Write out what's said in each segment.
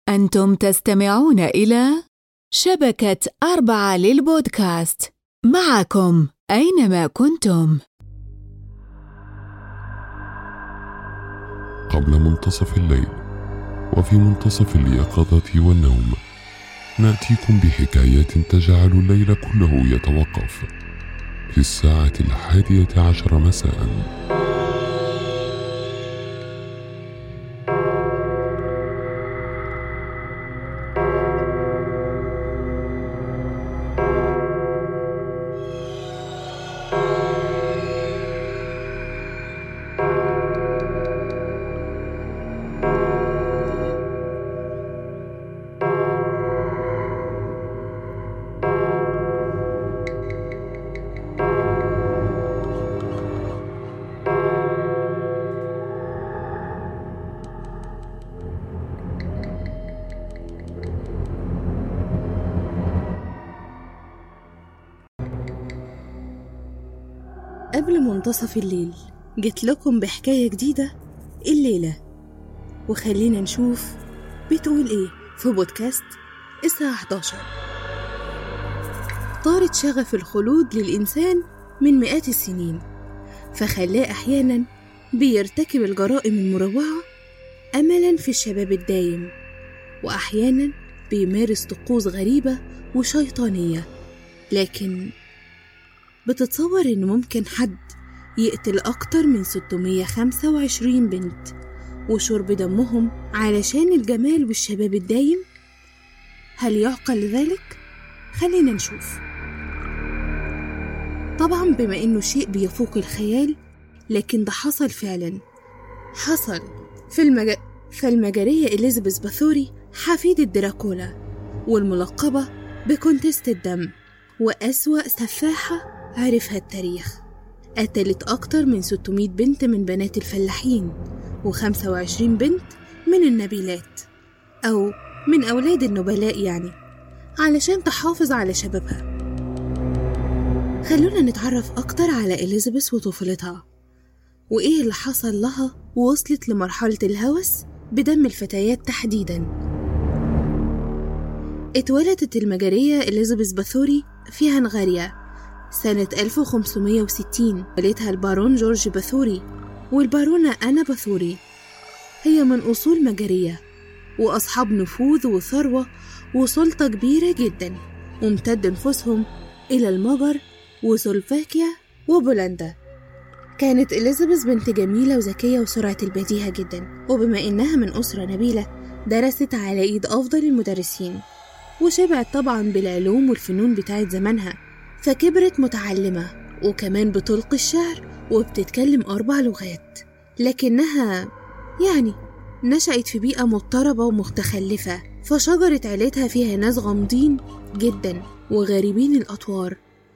أنتم تستمعون إلى شبكة أربعة للبودكاست معكم أينما كنتم. قبل منتصف الليل وفي منتصف اليقظة والنوم نأتيكم بحكايات تجعل الليل كله يتوقف في الساعة الحادية عشر مساءً. قبل منتصف الليل جيت لكم بحكاية جديدة الليلة وخلينا نشوف بتقول ايه في بودكاست الساعة 11 طارت شغف الخلود للإنسان من مئات السنين فخلاه أحيانا بيرتكب الجرائم المروعة أملا في الشباب الدايم وأحيانا بيمارس طقوس غريبة وشيطانية لكن بتتصور إن ممكن حد يقتل أكتر من 625 بنت وشرب دمهم علشان الجمال والشباب الدايم؟ هل يعقل ذلك؟ خلينا نشوف طبعا بما إنه شيء بيفوق الخيال لكن ده حصل فعلا حصل في المج... فالمجرية إليزابيث باثوري حفيدة دراكولا والملقبة بكونتست الدم وأسوأ سفاحة عرفها التاريخ قتلت أكتر من 600 بنت من بنات الفلاحين و25 بنت من النبيلات أو من أولاد النبلاء يعني علشان تحافظ على شبابها خلونا نتعرف أكتر على إليزابيث وطفولتها وإيه اللي حصل لها ووصلت لمرحلة الهوس بدم الفتيات تحديداً اتولدت المجرية إليزابيث باثوري في هنغاريا سنة 1560 والدها البارون جورج باثوري والبارونة أنا باثوري هي من أصول مجرية وأصحاب نفوذ وثروة وسلطة كبيرة جدا وامتد نفوسهم إلى المجر وسلوفاكيا وبولندا كانت إليزابيث بنت جميلة وذكية وسرعة البديهة جدا وبما إنها من أسرة نبيلة درست على إيد أفضل المدرسين وشبعت طبعا بالعلوم والفنون بتاعت زمانها فكبرت متعلمة وكمان بتلقي الشعر وبتتكلم أربع لغات لكنها يعني نشأت في بيئة مضطربة ومتخلفة فشجرة عيلتها فيها ناس غامضين جدا وغريبين الأطوار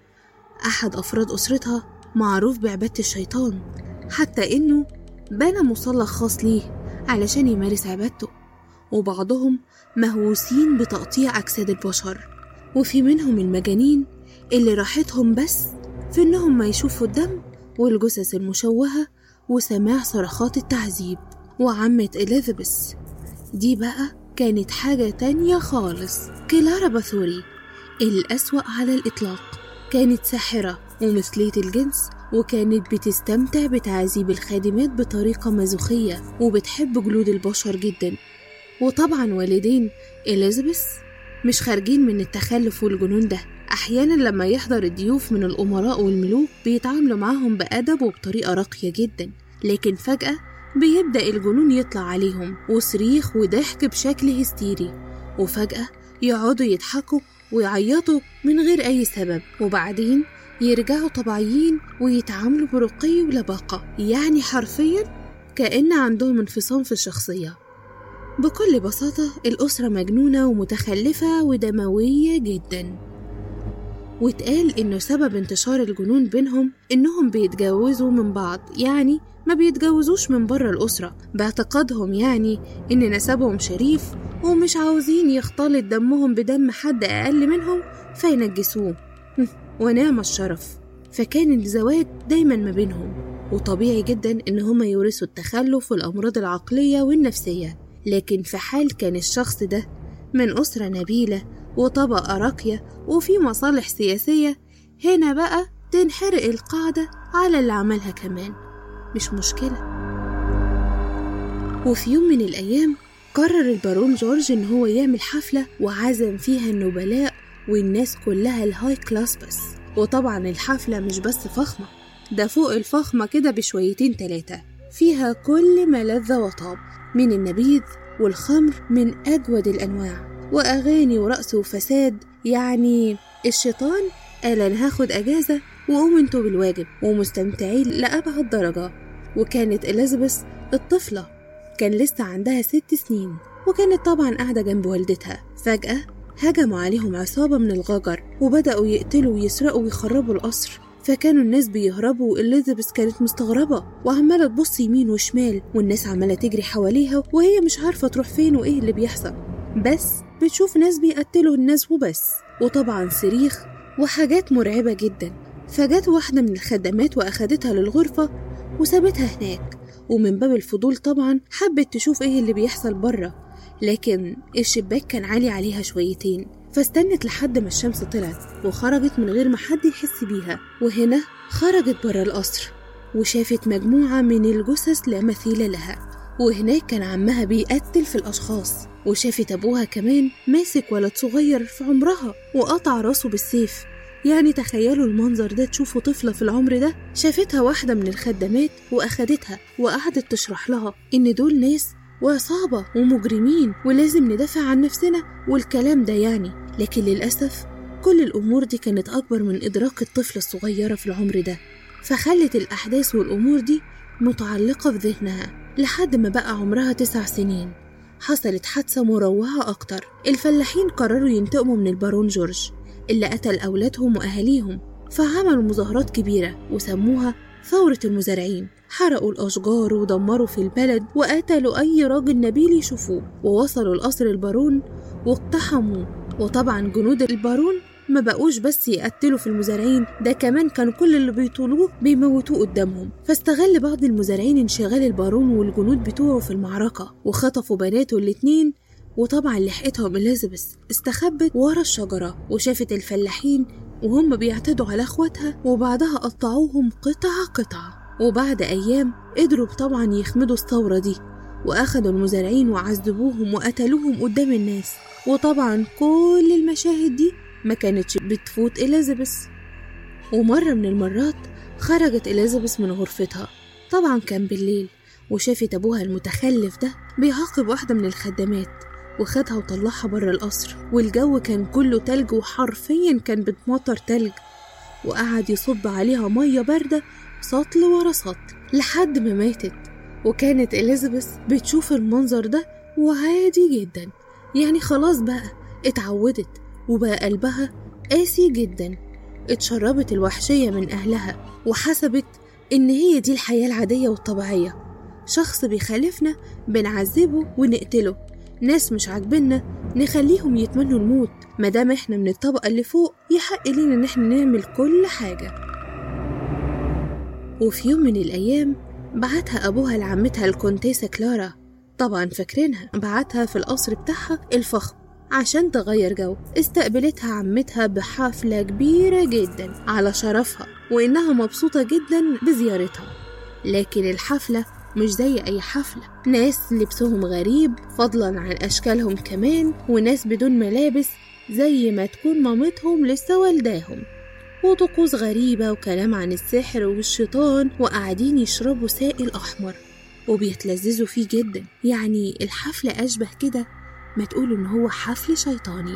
أحد أفراد أسرتها معروف بعبادة الشيطان حتى إنه بنى مصلى خاص ليه علشان يمارس عبادته وبعضهم مهووسين بتقطيع أجساد البشر وفي منهم المجانين اللي راحتهم بس في إنهم ما يشوفوا الدم والجثث المشوهة وسماع صرخات التعذيب وعمة إليزابيث دي بقى كانت حاجة تانية خالص كلارا باثوري الأسوأ على الإطلاق كانت ساحرة ومثلية الجنس وكانت بتستمتع بتعذيب الخادمات بطريقة مازوخية وبتحب جلود البشر جدا وطبعا والدين إليزابيث مش خارجين من التخلف والجنون ده أحيانا لما يحضر الضيوف من الأمراء والملوك بيتعاملوا معاهم بأدب وبطريقة راقية جدا لكن فجأة بيبدأ الجنون يطلع عليهم وصريخ وضحك بشكل هستيري وفجأة يقعدوا يضحكوا ويعيطوا من غير أي سبب وبعدين يرجعوا طبيعيين ويتعاملوا برقي ولباقة يعني حرفيا كأن عندهم انفصام في الشخصية بكل بساطة الأسرة مجنونة ومتخلفة ودموية جدا واتقال إنه سبب انتشار الجنون بينهم إنهم بيتجوزوا من بعض يعني ما بيتجوزوش من بره الأسرة باعتقادهم يعني إن نسبهم شريف ومش عاوزين يختلط دمهم بدم حد أقل منهم فينجسوه ونعم الشرف فكان الزواج دايما ما بينهم وطبيعي جدا إن هما يورثوا التخلف والأمراض العقلية والنفسية لكن في حال كان الشخص ده من أسرة نبيلة وطبقة راقية وفي مصالح سياسية هنا بقى تنحرق القاعدة على اللي عملها كمان مش مشكلة وفي يوم من الأيام قرر البارون جورج إن هو يعمل حفلة وعزم فيها النبلاء والناس كلها الهاي كلاس بس وطبعا الحفلة مش بس فخمة ده فوق الفخمة كده بشويتين تلاتة فيها كل ما لذ وطاب من النبيذ والخمر من أجود الأنواع وأغاني ورقص وفساد يعني الشيطان قال أنا هاخد أجازة وقوم انتوا بالواجب ومستمتعين لأبعد درجة وكانت إليزابيث الطفلة كان لسه عندها ست سنين وكانت طبعا قاعدة جنب والدتها فجأة هجموا عليهم عصابة من الغجر وبدأوا يقتلوا ويسرقوا ويخربوا القصر فكانوا الناس بيهربوا وإليزابيث كانت مستغربة وعمالة تبص يمين وشمال والناس عمالة تجري حواليها وهي مش عارفة تروح فين وإيه اللي بيحصل بس بتشوف ناس بيقتلوا الناس وبس وطبعا صريخ وحاجات مرعبة جدا فجت واحدة من الخدامات وأخدتها للغرفة وسابتها هناك ومن باب الفضول طبعا حبت تشوف ايه اللي بيحصل بره لكن الشباك كان عالي عليها شويتين فاستنت لحد ما الشمس طلعت وخرجت من غير ما حد يحس بيها وهنا خرجت بره القصر وشافت مجموعة من الجثث لا مثيل لها وهناك كان عمها بيقتل في الأشخاص وشافت أبوها كمان ماسك ولد صغير في عمرها وقطع راسه بالسيف يعني تخيلوا المنظر ده تشوفوا طفلة في العمر ده شافتها واحدة من الخدامات وأخدتها وقعدت تشرح لها إن دول ناس وعصابة ومجرمين ولازم ندافع عن نفسنا والكلام ده يعني لكن للأسف كل الأمور دي كانت أكبر من إدراك الطفلة الصغيرة في العمر ده فخلت الأحداث والأمور دي متعلقة في ذهنها لحد ما بقى عمرها تسع سنين حصلت حادثة مروعة أكتر الفلاحين قرروا ينتقموا من البارون جورج اللي قتل أولادهم وأهاليهم فعملوا مظاهرات كبيرة وسموها ثورة المزارعين حرقوا الأشجار ودمروا في البلد وقتلوا أي راجل نبيل يشوفوه ووصلوا لقصر البارون واقتحموا وطبعا جنود البارون ما بقوش بس يقتلوا في المزارعين ده كمان كان كل اللي بيطولوه بيموتوه قدامهم فاستغل بعض المزارعين انشغال البارون والجنود بتوعه في المعركة وخطفوا بناته الاتنين وطبعا لحقتهم إليزابيث استخبت ورا الشجرة وشافت الفلاحين وهم بيعتدوا على اخواتها وبعدها قطعوهم قطعة قطعة وبعد أيام قدروا طبعا يخمدوا الثورة دي وأخدوا المزارعين وعذبوهم وقتلوهم قدام الناس وطبعا كل المشاهد دي ما كانتش بتفوت إليزابيث ومرة من المرات خرجت إليزابيث من غرفتها طبعا كان بالليل وشافت أبوها المتخلف ده بيعاقب واحدة من الخدامات وخدها وطلعها بره القصر والجو كان كله تلج وحرفيا كان بتمطر تلج وقعد يصب عليها مية باردة سطل ورا سطل لحد ما ماتت وكانت إليزابيث بتشوف المنظر ده وعادي جدا يعني خلاص بقى اتعودت وبقى قلبها قاسي جدا اتشربت الوحشية من أهلها وحسبت إن هي دي الحياة العادية والطبيعية شخص بيخالفنا بنعذبه ونقتله ناس مش عاجبنا نخليهم يتمنوا الموت مادام احنا من الطبقة اللي فوق يحق لينا ان احنا نعمل كل حاجة وفي يوم من الأيام بعتها أبوها لعمتها الكونتيسة كلارا طبعا فاكرينها بعتها في القصر بتاعها الفخم عشان تغير جو استقبلتها عمتها بحفلة كبيرة جدا على شرفها وإنها مبسوطة جدا بزيارتها لكن الحفلة مش زي أي حفلة ناس لبسهم غريب فضلا عن أشكالهم كمان وناس بدون ملابس زي ما تكون مامتهم لسه والداهم وطقوس غريبة وكلام عن السحر والشيطان وقاعدين يشربوا سائل أحمر وبيتلذذوا فيه جدا يعني الحفلة أشبه كده ما تقول إن هو حفل شيطاني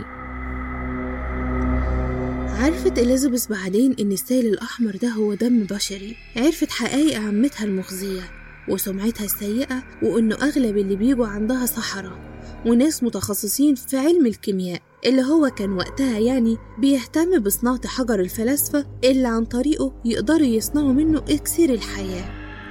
عرفت إليزابيث بعدين إن السائل الأحمر ده هو دم بشري عرفت حقائق عمتها المخزية وسمعتها السيئة وإنه أغلب اللي بيجوا عندها سحرة وناس متخصصين في علم الكيمياء اللي هو كان وقتها يعني بيهتم بصناعة حجر الفلاسفة اللي عن طريقه يقدروا يصنعوا منه إكسير الحياة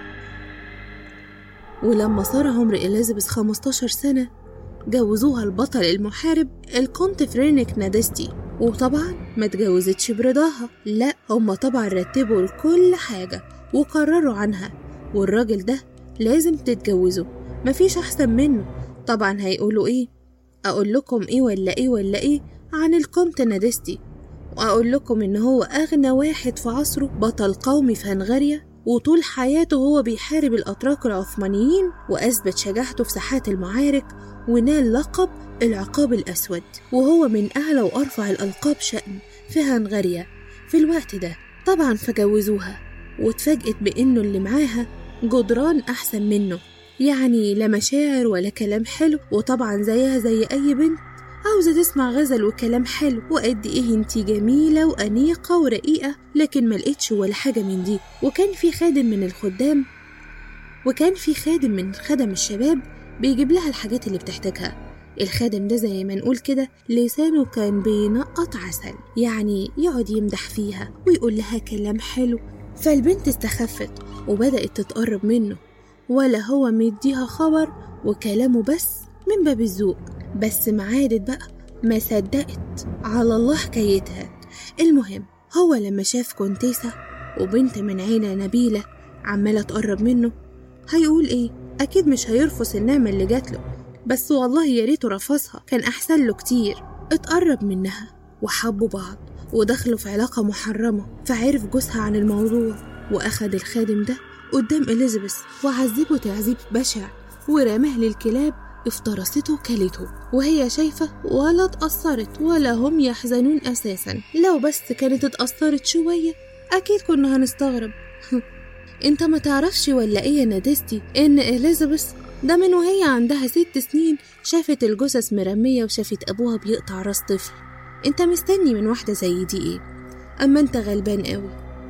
ولما صار عمر إليزابيث 15 سنة جوزوها البطل المحارب الكونت فرينيك نادستي وطبعا ما تجوزتش برضاها لا هما طبعا رتبوا لكل حاجة وقرروا عنها والراجل ده لازم تتجوزه مفيش أحسن منه طبعا هيقولوا ايه اقول لكم ايه ولا ايه ولا ايه عن الكونت نادستي واقول لكم ان هو اغنى واحد في عصره بطل قومي في هنغاريا وطول حياته هو بيحارب الاتراك العثمانيين واثبت شجاعته في ساحات المعارك ونال لقب العقاب الاسود وهو من اعلى وارفع الالقاب شأن في هنغاريا في الوقت ده طبعا فجوزوها واتفاجئت بانه اللي معاها جدران احسن منه يعني لا مشاعر ولا كلام حلو وطبعا زيها زي اي بنت عاوزة تسمع غزل وكلام حلو وقد ايه انتي جميلة وأنيقة ورقيقة لكن ملقتش ولا حاجة من دي وكان في خادم من الخدام وكان في خادم من خدم الشباب بيجيب لها الحاجات اللي بتحتاجها الخادم ده زي ما نقول كده لسانه كان بينقط عسل يعني يقعد يمدح فيها ويقول لها كلام حلو فالبنت استخفت وبدأت تتقرب منه ولا هو مديها خبر وكلامه بس من باب الذوق بس معادت بقى ما صدقت على الله حكايتها المهم هو لما شاف كونتيسة وبنت من عيلة نبيلة عمالة تقرب منه هيقول ايه أكيد مش هيرفض النعمة اللي جاتله بس والله يا ريته رفضها كان أحسن له كتير اتقرب منها وحبوا بعض ودخلوا في علاقة محرمة فعرف جوزها عن الموضوع وأخد الخادم ده قدام إليزابيث وعذبه تعذيب بشع ورماه للكلاب افترسته وكلته وهي شايفة ولا اتأثرت ولا هم يحزنون أساسا لو بس كانت اتأثرت شوية أكيد كنا هنستغرب انت ما تعرفش ولا ايه يا نادستي ان إليزابيث ده من وهي عندها ست سنين شافت الجثث مرمية وشافت أبوها بيقطع راس طفل انت مستني من واحدة زي دي ايه أما انت غلبان قوي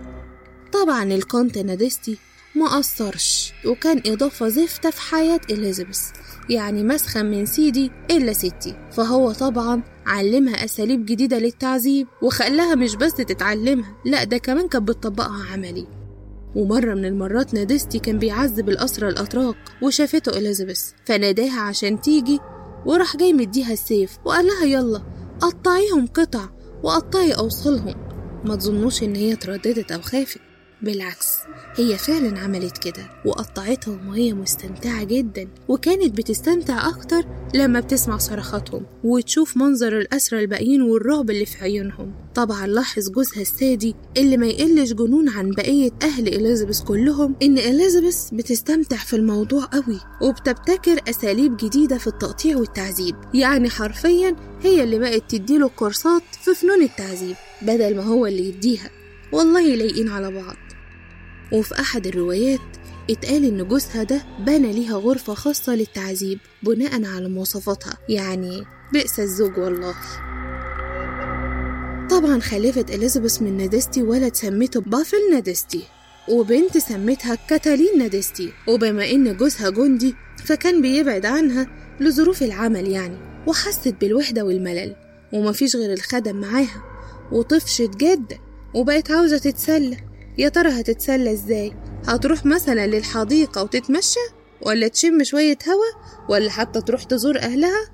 طبعا الكونت نادستي ما قصرش وكان إضافة زفتة في حياة إليزابيث يعني مسخن من سيدي إلا ستي فهو طبعا علمها أساليب جديدة للتعذيب وخلاها مش بس تتعلمها لا ده كمان كانت بتطبقها عملي ومرة من المرات نادستي كان بيعذب الأسرى الأتراك وشافته إليزابيث فناداها عشان تيجي وراح جاي مديها السيف وقال لها يلا قطعيهم قطع وقطعي أوصلهم ما تظنوش إن هي ترددت أو خافت بالعكس هي فعلا عملت كده وقطعتهم وهي مستمتعة جدا وكانت بتستمتع أكتر لما بتسمع صرخاتهم وتشوف منظر الأسرى الباقيين والرعب اللي في عيونهم طبعا لاحظ جوزها السادي اللي ما يقلش جنون عن بقية أهل إليزابيث كلهم إن إليزابيث بتستمتع في الموضوع قوي وبتبتكر أساليب جديدة في التقطيع والتعذيب يعني حرفيا هي اللي بقت تديله كورسات في فنون التعذيب بدل ما هو اللي يديها والله لايقين على بعض وفي أحد الروايات اتقال إن جوزها ده بنى ليها غرفة خاصة للتعذيب بناء على مواصفاتها يعني بئس الزوج والله طبعا خلفت إليزابيث من نادستي ولد سميته بافل نادستي وبنت سمتها كاتالين نادستي وبما إن جوزها جندي فكان بيبعد عنها لظروف العمل يعني وحست بالوحدة والملل ومفيش غير الخدم معاها وطفشت جدا وبقت عاوزة تتسلى يا ترى هتتسلى ازاي هتروح مثلا للحديقة وتتمشى ولا تشم شوية هوا ولا حتى تروح تزور أهلها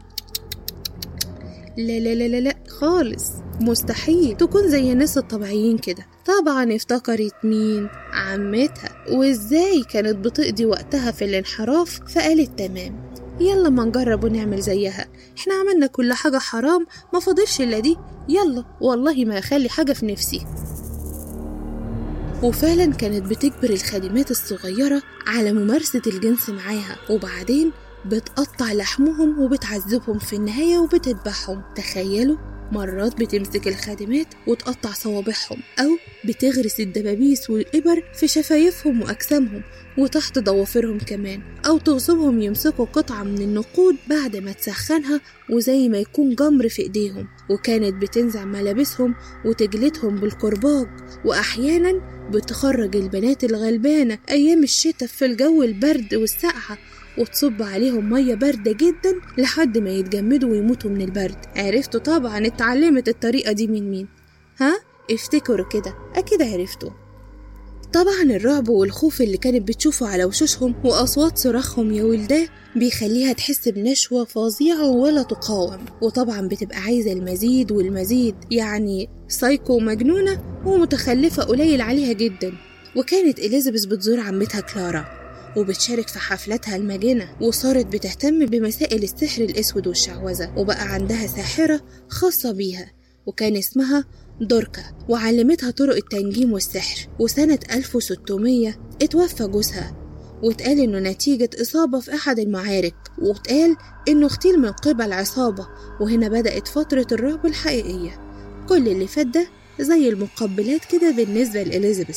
لا لا لا لا لا خالص مستحيل تكون زي الناس الطبيعيين كده طبعا افتكرت مين عمتها وازاي كانت بتقضي وقتها في الانحراف فقالت تمام يلا ما نجرب ونعمل زيها احنا عملنا كل حاجة حرام ما فاضلش الا دي يلا والله ما اخلي حاجة في نفسي وفعلا كانت بتجبر الخادمات الصغيرة على ممارسة الجنس معاها وبعدين بتقطع لحمهم وبتعذبهم في النهاية وبتذبحهم تخيلوا مرات بتمسك الخادمات وتقطع صوابعهم أو بتغرس الدبابيس والإبر في شفايفهم وأجسامهم وتحت ضوافرهم كمان أو تغصبهم يمسكوا قطعة من النقود بعد ما تسخنها وزي ما يكون جمر في إيديهم وكانت بتنزع ملابسهم وتجلدهم بالكرباج وأحيانا بتخرج البنات الغلبانة أيام الشتاء في الجو البرد والسقعة وتصب عليهم مية باردة جدا لحد ما يتجمدوا ويموتوا من البرد عرفتوا طبعا اتعلمت الطريقة دي من مين ها افتكروا كده أكيد عرفتوا طبعا الرعب والخوف اللي كانت بتشوفه على وشوشهم وأصوات صراخهم يا ولداه بيخليها تحس بنشوة فظيعة ولا تقاوم وطبعا بتبقى عايزة المزيد والمزيد يعني سايكو مجنونة ومتخلفة قليل عليها جدا وكانت إليزابيث بتزور عمتها كلارا وبتشارك في حفلاتها المجنة وصارت بتهتم بمسائل السحر الأسود والشعوذة وبقى عندها ساحرة خاصة بيها وكان اسمها دوركا وعلمتها طرق التنجيم والسحر وسنة 1600 اتوفى جوزها واتقال إنه نتيجة إصابة في أحد المعارك واتقال إنه اغتيل من قبل عصابة وهنا بدأت فترة الرعب الحقيقية كل اللي فات ده زي المقبلات كده بالنسبة لإليزابيث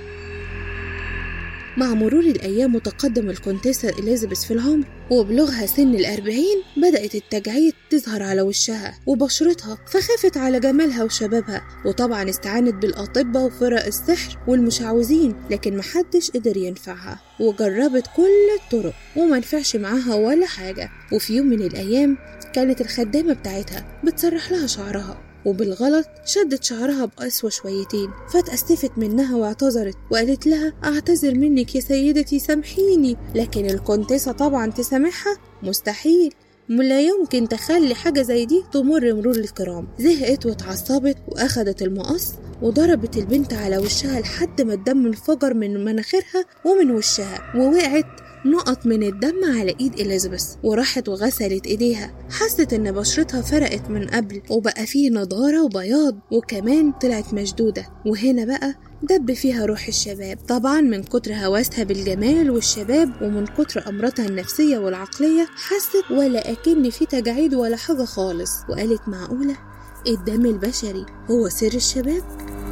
مع مرور الأيام وتقدم الكونتيسة إليزابيث في العمر وبلوغها سن الأربعين بدأت التجاعيد تظهر على وشها وبشرتها فخافت على جمالها وشبابها وطبعا استعانت بالأطباء وفرق السحر والمشعوذين لكن محدش قدر ينفعها وجربت كل الطرق ومنفعش معاها ولا حاجة وفي يوم من الأيام كانت الخدامة بتاعتها بتسرح لها شعرها وبالغلط شدت شعرها بقسوة شويتين فتأسفت منها واعتذرت وقالت لها أعتذر منك يا سيدتي سامحيني لكن الكونتيسة طبعا تسامحها مستحيل لا يمكن تخلي حاجة زي دي تمر مرور الكرام زهقت واتعصبت وأخدت المقص وضربت البنت على وشها لحد ما الدم انفجر من مناخيرها ومن وشها ووقعت نقط من الدم على ايد اليزابيث وراحت وغسلت ايديها حست ان بشرتها فرقت من قبل وبقى فيه نضاره وبياض وكمان طلعت مشدوده وهنا بقى دب فيها روح الشباب طبعا من كتر هواسها بالجمال والشباب ومن كتر أمراضها النفسية والعقلية حست ولا أكن في تجاعيد ولا حاجة خالص وقالت معقولة الدم البشري هو سر الشباب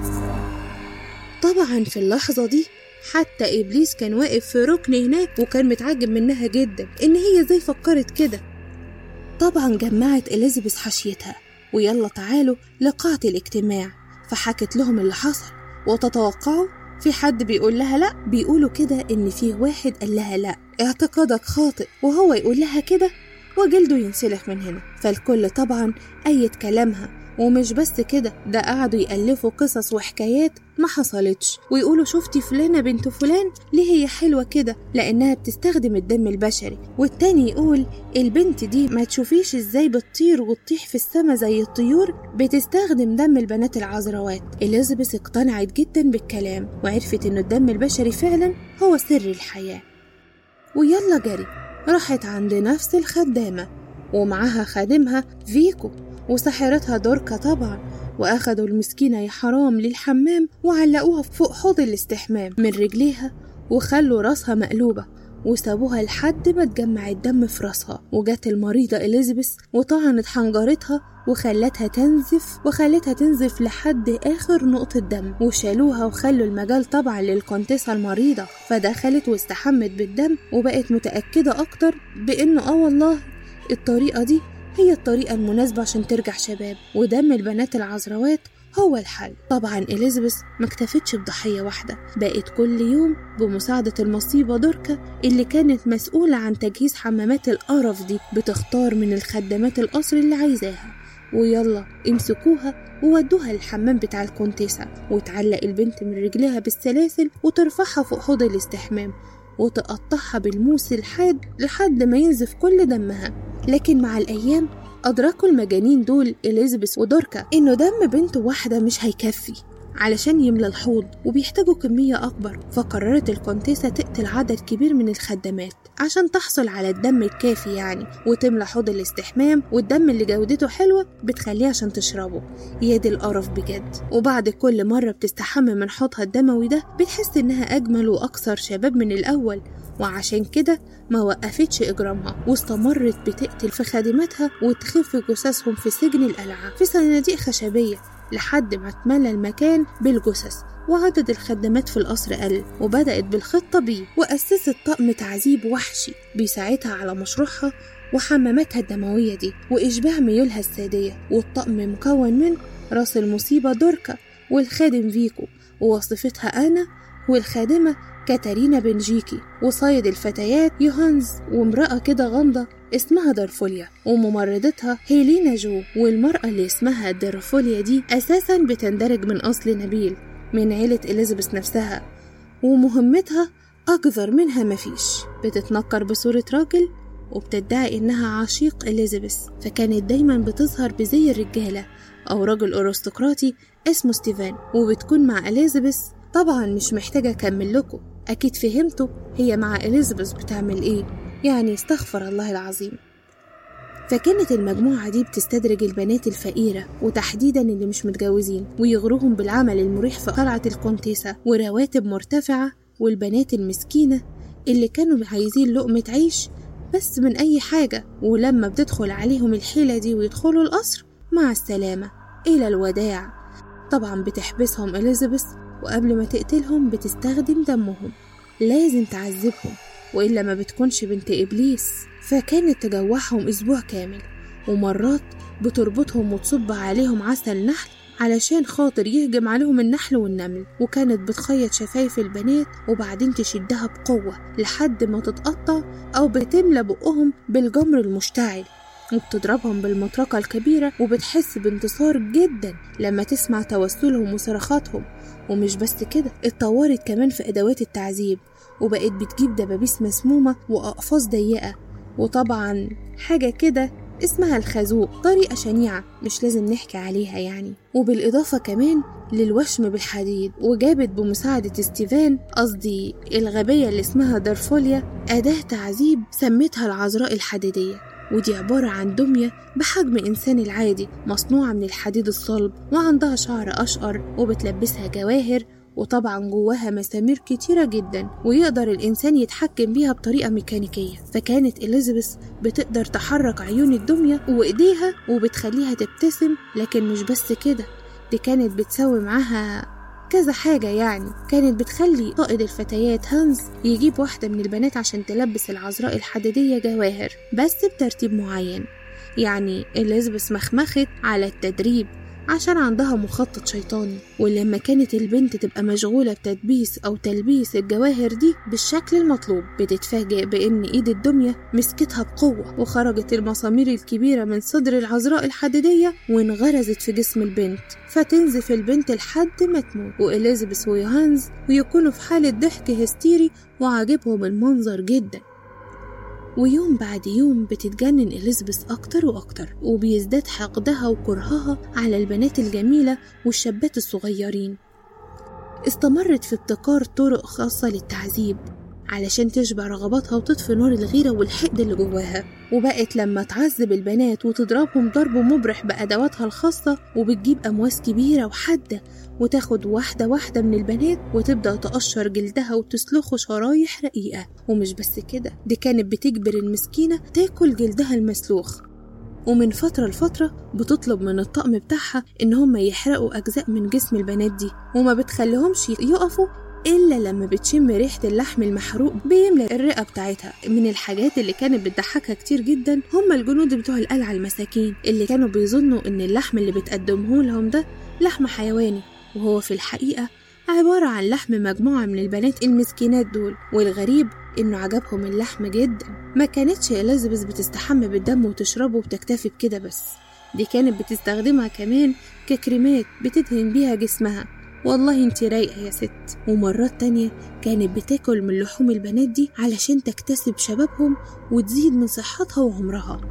طبعا في اللحظة دي حتى إبليس كان واقف في ركن هناك وكان متعجب منها جدا إن هي زي فكرت كده طبعا جمعت إليزابيث حشيتها ويلا تعالوا لقاعة الاجتماع فحكت لهم اللي حصل وتتوقعوا في حد بيقول لها لا بيقولوا كده إن فيه واحد قال لها لا اعتقادك خاطئ وهو يقول لها كده وجلده ينسلخ من هنا فالكل طبعا أيد كلامها ومش بس كده ده قعدوا يألفوا قصص وحكايات ما حصلتش ويقولوا شفتي فلانة بنت فلان ليه هي حلوة كده لأنها بتستخدم الدم البشري والتاني يقول البنت دي ما تشوفيش ازاي بتطير وتطيح في السما زي الطيور بتستخدم دم البنات العذراوات إليزابيث اقتنعت جدا بالكلام وعرفت إن الدم البشري فعلا هو سر الحياة ويلا جري راحت عند نفس الخدامة ومعاها خادمها فيكو وسحرتها دوركا طبعا وأخدوا المسكينة يا حرام للحمام وعلقوها فوق حوض الاستحمام من رجليها وخلوا راسها مقلوبة وسابوها لحد ما تجمع الدم في راسها وجت المريضة إليزابيث وطعنت حنجرتها وخلتها تنزف وخلتها تنزف لحد آخر نقطة دم وشالوها وخلوا المجال طبعا للكونتيسة المريضة فدخلت واستحمت بالدم وبقت متأكدة أكتر بإنه آه والله الطريقة دي هي الطريقة المناسبة عشان ترجع شباب ودم البنات العذراوات هو الحل طبعا إليزابيث ما اكتفتش بضحية واحدة بقت كل يوم بمساعدة المصيبة دوركا اللي كانت مسؤولة عن تجهيز حمامات القرف دي بتختار من الخدامات القصر اللي عايزاها ويلا امسكوها وودوها للحمام بتاع الكونتيسة وتعلق البنت من رجلها بالسلاسل وترفعها فوق حوض الاستحمام وتقطعها بالموس الحاد لحد ما ينزف كل دمها لكن مع الأيام أدركوا المجانين دول إليزابيث ودوركا إنه دم بنت واحدة مش هيكفي علشان يملى الحوض وبيحتاجوا كمية أكبر فقررت الكونتيسة تقتل عدد كبير من الخدامات عشان تحصل على الدم الكافي يعني وتملى حوض الاستحمام والدم اللي جودته حلوة بتخليه عشان تشربه يا دي القرف بجد وبعد كل مرة بتستحمى من حوضها الدموي ده بتحس إنها أجمل وأكثر شباب من الأول وعشان كده ما وقفتش إجرامها واستمرت بتقتل في خادماتها وتخف جثثهم في سجن القلعة في صناديق خشبية لحد ما اتملى المكان بالجثث وعدد الخدامات في القصر قل وبدأت بالخطة بيه وأسست طقم تعذيب وحشي بيساعدها على مشروعها وحماماتها الدموية دي وإشباع ميولها السادية والطقم مكون من راس المصيبة دوركا والخادم فيكو ووصفتها أنا والخادمة كاتارينا بنجيكي وصيد الفتيات يوهانز وامرأة كده غامضة اسمها دارفوليا وممرضتها هيلينا جو والمرأة اللي اسمها دارفوليا دي أساسا بتندرج من أصل نبيل من عيلة إليزابيث نفسها ومهمتها أقذر منها مفيش بتتنكر بصورة راجل وبتدعي إنها عشيق إليزابيث فكانت دايما بتظهر بزي الرجالة أو رجل أرستقراطي اسمه ستيفان وبتكون مع إليزابيث طبعا مش محتاجة أكمل لكم أكيد فهمتوا هي مع إليزابيث بتعمل إيه يعني استغفر الله العظيم فكانت المجموعة دي بتستدرج البنات الفقيرة وتحديدا اللي مش متجوزين ويغروهم بالعمل المريح في قلعة الكونتيسة ورواتب مرتفعة والبنات المسكينة اللي كانوا عايزين لقمة عيش بس من أي حاجة ولما بتدخل عليهم الحيلة دي ويدخلوا القصر مع السلامة إلى الوداع طبعا بتحبسهم إليزابيث وقبل ما تقتلهم بتستخدم دمهم لازم تعذبهم وإلا ما بتكونش بنت إبليس فكانت تجوعهم أسبوع كامل ومرات بتربطهم وتصب عليهم عسل نحل علشان خاطر يهجم عليهم النحل والنمل وكانت بتخيط شفايف البنات وبعدين تشدها بقوة لحد ما تتقطع أو بتملى بقهم بالجمر المشتعل وبتضربهم بالمطرقة الكبيرة وبتحس بانتصار جدا لما تسمع توسلهم وصرخاتهم ومش بس كده اتطورت كمان في أدوات التعذيب وبقت بتجيب دبابيس مسمومة وأقفاص ضيقة وطبعا حاجة كده اسمها الخازوق طريقة شنيعة مش لازم نحكي عليها يعني وبالإضافة كمان للوشم بالحديد وجابت بمساعدة ستيفان قصدي الغبية اللي اسمها دارفوليا أداة تعذيب سمتها العذراء الحديدية ودي عبارة عن دمية بحجم إنسان العادي مصنوعة من الحديد الصلب وعندها شعر أشقر وبتلبسها جواهر وطبعا جواها مسامير كتيرة جدا ويقدر الإنسان يتحكم بيها بطريقة ميكانيكية فكانت إليزابيث بتقدر تحرك عيون الدمية وإيديها وبتخليها تبتسم لكن مش بس كده دي كانت بتسوي معاها كذا حاجة يعني كانت بتخلي قائد الفتيات هانز يجيب واحدة من البنات عشان تلبس العذراء الحديدية جواهر بس بترتيب معين يعني إليزابيث مخمخت على التدريب عشان عندها مخطط شيطاني ولما كانت البنت تبقى مشغولة بتدبيس أو تلبيس الجواهر دي بالشكل المطلوب بتتفاجئ بإن إيد الدمية مسكتها بقوة وخرجت المسامير الكبيرة من صدر العذراء الحديدية وانغرزت في جسم البنت فتنزف البنت لحد ما تموت وإليزابيث ويوهانز ويكونوا في حالة ضحك هستيري وعاجبهم المنظر جدا ويوم بعد يوم بتتجنن إليزابيث أكتر وأكتر وبيزداد حقدها وكرهها على البنات الجميلة والشابات الصغيرين استمرت في ابتكار طرق خاصة للتعذيب علشان تشبع رغباتها وتطفي نار الغيرة والحقد اللي جواها وبقت لما تعذب البنات وتضربهم ضرب مبرح بأدواتها الخاصة وبتجيب أمواس كبيرة وحادة وتاخد واحدة واحدة من البنات وتبدأ تقشر جلدها وتسلخه شرايح رقيقة ومش بس كده دي كانت بتجبر المسكينة تاكل جلدها المسلوخ ومن فترة لفترة بتطلب من الطقم بتاعها إن هم يحرقوا أجزاء من جسم البنات دي وما بتخليهمش يقفوا إلا لما بتشم ريحة اللحم المحروق بيملى الرئة بتاعتها من الحاجات اللي كانت بتضحكها كتير جدا هم الجنود بتوع القلعة المساكين اللي كانوا بيظنوا إن اللحم اللي بتقدمه لهم ده لحم حيواني وهو في الحقيقة عبارة عن لحم مجموعة من البنات المسكينات دول والغريب إنه عجبهم اللحم جدا ما كانتش إليزابيث بتستحمى بالدم وتشربه وبتكتفي بكده بس دي كانت بتستخدمها كمان ككريمات بتدهن بيها جسمها والله انت رايقة يا ست ومرات تانية كانت بتاكل من لحوم البنات دي علشان تكتسب شبابهم وتزيد من صحتها وعمرها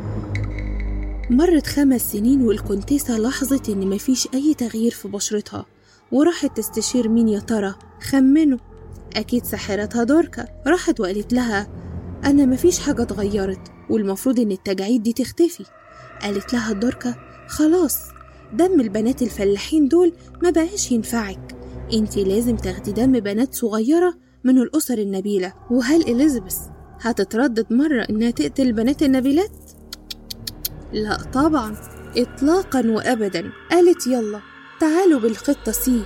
مرت خمس سنين والكونتيسة لاحظت إن مفيش أي تغيير في بشرتها وراحت تستشير مين يا ترى خمنوا أكيد ساحرتها دوركا راحت وقالت لها أنا مفيش حاجة اتغيرت والمفروض إن التجاعيد دي تختفي قالت لها دوركا خلاص دم البنات الفلاحين دول ما بقاش ينفعك انتي لازم تاخدي دم بنات صغيرة من الأسر النبيلة وهل إليزابيث هتتردد مرة إنها تقتل البنات النبيلات؟ لا طبعا إطلاقا وأبدا قالت يلا تعالوا بالخطة سي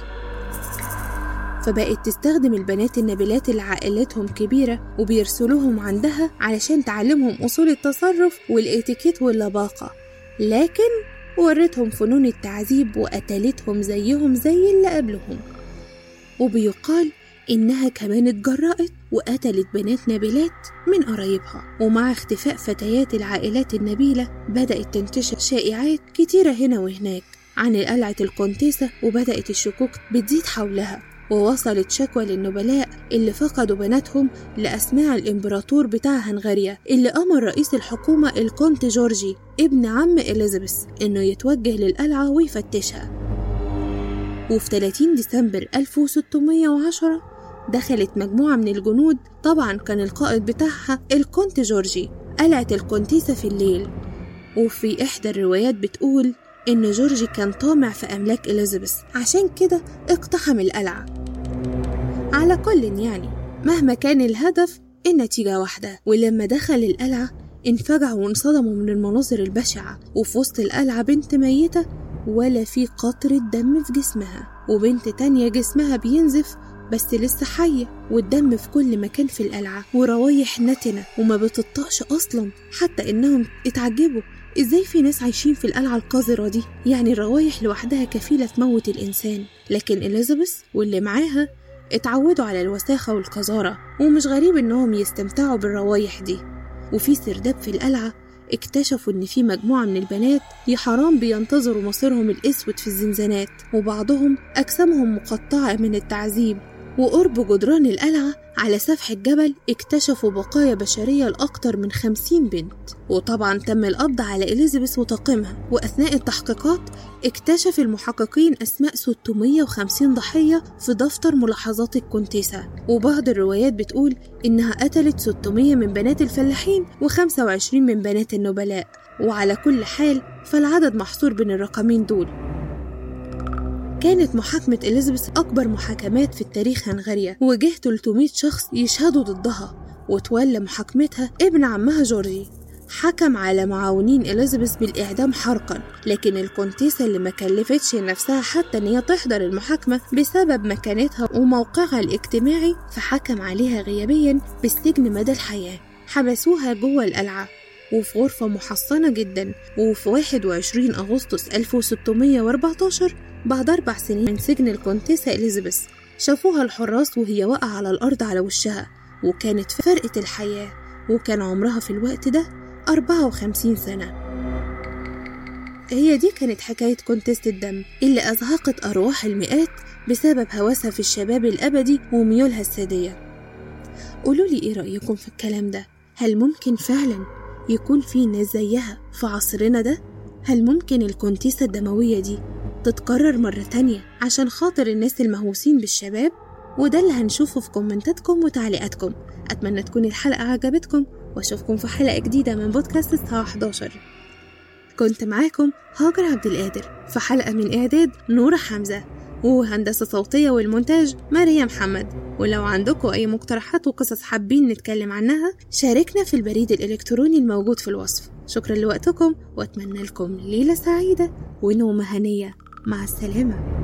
فبقت تستخدم البنات النبيلات اللي عائلتهم كبيرة وبيرسلوهم عندها علشان تعلمهم أصول التصرف والإتيكيت واللباقة لكن ورتهم فنون التعذيب وقتلتهم زيهم زي اللي قبلهم وبيقال إنها كمان اتجرأت وقتلت بنات نبيلات من قرايبها ومع اختفاء فتيات العائلات النبيلة بدأت تنتشر شائعات كتيرة هنا وهناك عن قلعة الكونتيسة وبدأت الشكوك بتزيد حولها ووصلت شكوى للنبلاء اللي فقدوا بناتهم لأسماع الإمبراطور بتاع هنغاريا اللي أمر رئيس الحكومة الكونت جورجي ابن عم إليزابيث إنه يتوجه للقلعة ويفتشها وفي 30 ديسمبر 1610 دخلت مجموعة من الجنود طبعا كان القائد بتاعها الكونت جورجي قلعة الكونتيسة في الليل وفي إحدى الروايات بتقول إن جورجي كان طامع في أملاك إليزابيث عشان كده اقتحم القلعة على كل يعني مهما كان الهدف النتيجة واحدة ولما دخل القلعة انفجعوا وانصدموا من المناظر البشعة وفي وسط القلعة بنت ميتة ولا في قطرة دم في جسمها وبنت تانية جسمها بينزف بس لسه حية والدم في كل مكان في القلعة وروايح نتنة وما بتطقش أصلا حتى إنهم اتعجبوا إزاي في ناس عايشين في القلعة القذرة دي يعني الروايح لوحدها كفيلة تموت الإنسان لكن إليزابيث واللي معاها اتعودوا على الوساخة والقذارة ومش غريب إنهم يستمتعوا بالروايح دي وفي سرداب في القلعة اكتشفوا إن في مجموعة من البنات يا حرام بينتظروا مصيرهم الأسود في الزنزانات وبعضهم أجسامهم مقطعة من التعذيب وقرب جدران القلعة على سفح الجبل اكتشفوا بقايا بشرية لأكتر من خمسين بنت وطبعا تم القبض على إليزابيث وطاقمها وأثناء التحقيقات اكتشف المحققين أسماء 650 ضحية في دفتر ملاحظات الكونتيسة وبعض الروايات بتقول إنها قتلت 600 من بنات الفلاحين و25 من بنات النبلاء وعلى كل حال فالعدد محصور بين الرقمين دول كانت محاكمة إليزابيث أكبر محاكمات في التاريخ هنغاريا وجه 300 شخص يشهدوا ضدها وتولى محاكمتها ابن عمها جورجي حكم على معاونين إليزابيث بالإعدام حرقا لكن الكونتيسة اللي ما كلفتش نفسها حتى إن هي تحضر المحاكمة بسبب مكانتها وموقعها الاجتماعي فحكم عليها غيابيا بالسجن مدى الحياة حبسوها جوه القلعة وفي غرفة محصنة جدا وفي 21 أغسطس 1614 بعد أربع سنين من سجن الكونتيسة إليزابيث شافوها الحراس وهي واقعة على الأرض على وشها وكانت في فرقة الحياة وكان عمرها في الوقت ده 54 سنة هي دي كانت حكاية كونتيست الدم اللي أزهقت أرواح المئات بسبب هوسها في الشباب الأبدي وميولها السادية قولولي إيه رأيكم في الكلام ده؟ هل ممكن فعلا يكون في ناس زيها في عصرنا ده؟ هل ممكن الكونتيسة الدموية دي تتكرر مرة تانية عشان خاطر الناس المهووسين بالشباب؟ وده اللي هنشوفه في كومنتاتكم وتعليقاتكم أتمنى تكون الحلقة عجبتكم وأشوفكم في حلقة جديدة من بودكاست الساعة 11 كنت معاكم هاجر عبد القادر في حلقة من إعداد نورة حمزة وهندسة صوتية والمونتاج ماريا محمد ولو عندكم أي مقترحات وقصص حابين نتكلم عنها شاركنا في البريد الإلكتروني الموجود في الوصف شكرا لوقتكم وأتمنى لكم ليلة سعيدة ونومة هنية مع السلامة